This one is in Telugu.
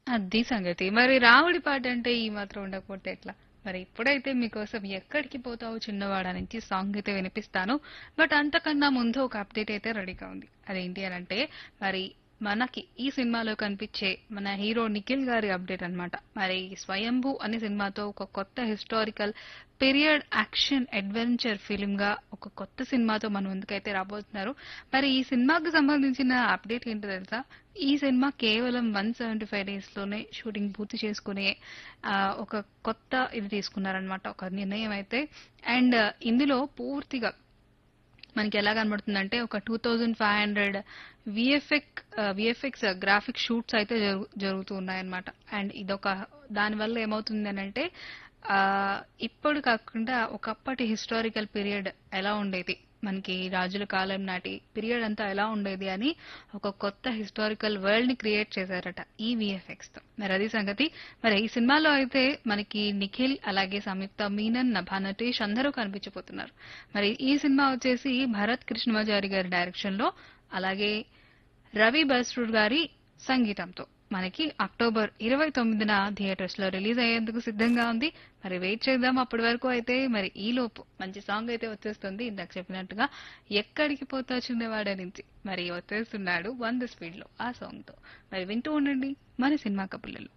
అది సంగతి మరి రాముడి పాట అంటే ఈ మాత్రం ఉండకపోతే ఎట్లా మరి ఇప్పుడైతే మీకోసం ఎక్కడికి పోతావు చిన్నవాడ నుంచి సాంగ్ అయితే వినిపిస్తాను బట్ అంతకన్నా ముందు ఒక అప్డేట్ అయితే రెడీగా ఉంది అదేంటి అని అంటే మరి మనకి ఈ సినిమాలో కనిపించే మన హీరో నిఖిల్ గారి అప్డేట్ అన్నమాట మరి స్వయంభూ అనే సినిమాతో ఒక కొత్త historical period action adventure film గా ఒక కొత్త సినిమాతో మన ముందుకైతే రాబోతున్నారు మరి ఈ సినిమాకు సంబంధించిన అప్డేట్ ఏంటో తెలుసా ఈ సినిమా కేవలం వన్ సెవెంటీ ఫైవ్ డేస్ లోనే షూటింగ్ పూర్తి చేసుకునే ఆ, ఒక కొత్త ఇది తీసుకున్నారనమాట ఒక నిర్ణయం అయితే అండ్ ఇందులో పూర్తిగా మనకి ఎలా కనబడుతుందంటే ఒక two thousand five hundred VFX VFX graphic shoots అయితే జరుగు జరుగుతూ ఉన్నాయన్నమాట అండ్ ఇదొక దానివల్ల ఏమవుతుంది అని అంటే ఆ, ఇప్పుడు కాకుండా ఒకప్పటి హిస్టారికల్ పీరియడ్ ఎలా ఉండేది మనకి రాజుల కాలం నాటి పీరియడ్ అంతా ఎలా ఉండేది అని ఒక కొత్త హిస్టారికల్ వరల్డ్ ని క్రియేట్ చేశారట ఈ విఎఫ్ఎక్స్ తో మరి అది సంగతి మరి ఈ సినిమాలో అయితే మనకి నిఖిల్ అలాగే సంయుక్త మీనన్ నభా నటేష్ అందరూ కనిపించబోతున్నారు మరి ఈ సినిమా వచ్చేసి భరత్ కృష్ణమాచారి గారి డైరెక్షన్ లో అలాగే రవి బస్రూర్ గారి సంగీతంతో మనకి అక్టోబర్ ఇరవై తొమ్మిదిన థియేటర్స్ లో రిలీజ్ అయ్యేందుకు సిద్ధంగా ఉంది మరి వెయిట్ చేద్దాం అప్పటి వరకు అయితే మరి ఈ లోపు మంచి సాంగ్ అయితే వచ్చేస్తుంది ఇందాక చెప్పినట్టుగా ఎక్కడికి పోతా చిన్నవాడ నుంచి మరి వచ్చేస్తున్నాడు వంద స్పీడ్ లో ఆ సాంగ్ తో మరి వింటూ ఉండండి మన సినిమా కబుర్లలో